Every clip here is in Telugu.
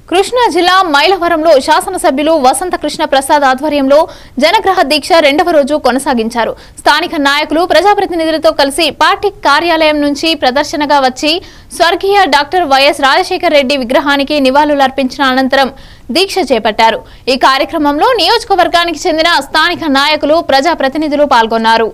కృష్ణా జిల్లా మైలవరంలో శాసనసభ్యులు వసంత కృష్ణ ప్రసాద్ ఆధ్వర్యంలో జనగ్రహ దీక్ష రెండవ రోజు కొనసాగించారు స్థానిక నాయకులు ప్రజాప్రతినిధులతో కలిసి పార్టీ కార్యాలయం నుంచి ప్రదర్శనగా వచ్చి స్వర్గీయ డాక్టర్ వైఎస్ రాజశేఖర్ రెడ్డి విగ్రహానికి నివాళులర్పించిన అనంతరం దీక్ష చేపట్టారు ఈ కార్యక్రమంలో నియోజకవర్గానికి చెందిన స్థానిక నాయకులు ప్రజాప్రతినిధులు పాల్గొన్నారు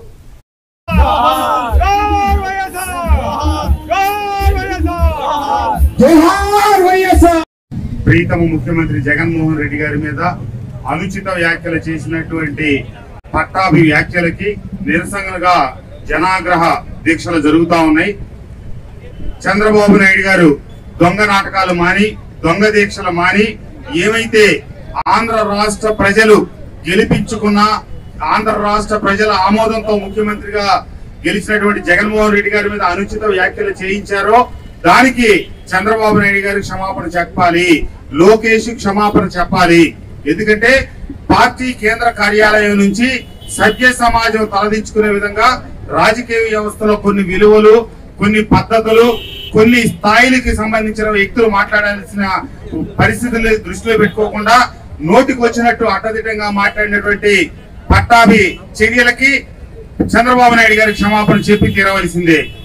జోహార్ వైఎస్ఆర్ జోహార్ వైఎస్ఆర్ జోహార్ వైఎస్ఆర్ ప్రీతమ ముఖ్యమంత్రి జగన్మోహన్ రెడ్డి గారి మీద అనుచిత వ్యాఖ్యలు చేసినటువంటి పట్టాభి వ్యాఖ్యలకి నిరసనగా జనాగ్రహ దీక్షలు జరుగుతా ఉన్నాయి చంద్రబాబు నాయుడు గారు దొంగ నాటకాలు మాని దొంగ దీక్షలు మాని ఏమైతే ఆంధ్ర రాష్ట్ర ప్రజలు గెలిపించుకున్న ఆంధ్ర రాష్ట్ర ప్రజల ఆమోదంతో ముఖ్యమంత్రిగా గెలిచినటువంటి జగన్మోహన్ రెడ్డి గారి మీద అనుచిత వ్యాఖ్యలు చేయించారో దానికి చంద్రబాబు నాయుడు గారికి క్షమాపణ చెప్పాలి లోకేష్ క్షమాపణ చెప్పాలి ఎందుకంటే పార్టీ కేంద్ర కార్యాలయం నుంచి సభ్య సమాజం తలదించుకునే విధంగా రాజకీయ వ్యవస్థలో కొన్ని విలువలు కొన్ని పద్ధతులు కొన్ని స్థాయిలకి సంబంధించిన వ్యక్తులు మాట్లాడాల్సిన పరిస్థితుల్ని దృష్టిలో పెట్టుకోకుండా నోటికి వచ్చినట్టు అడ్డదిడ్డంగా మాట్లాడినటువంటి పట్టాభి చర్యలకి చంద్రబాబు నాయుడు గారి క్షమాపణ చెప్పి తీరవలసిందే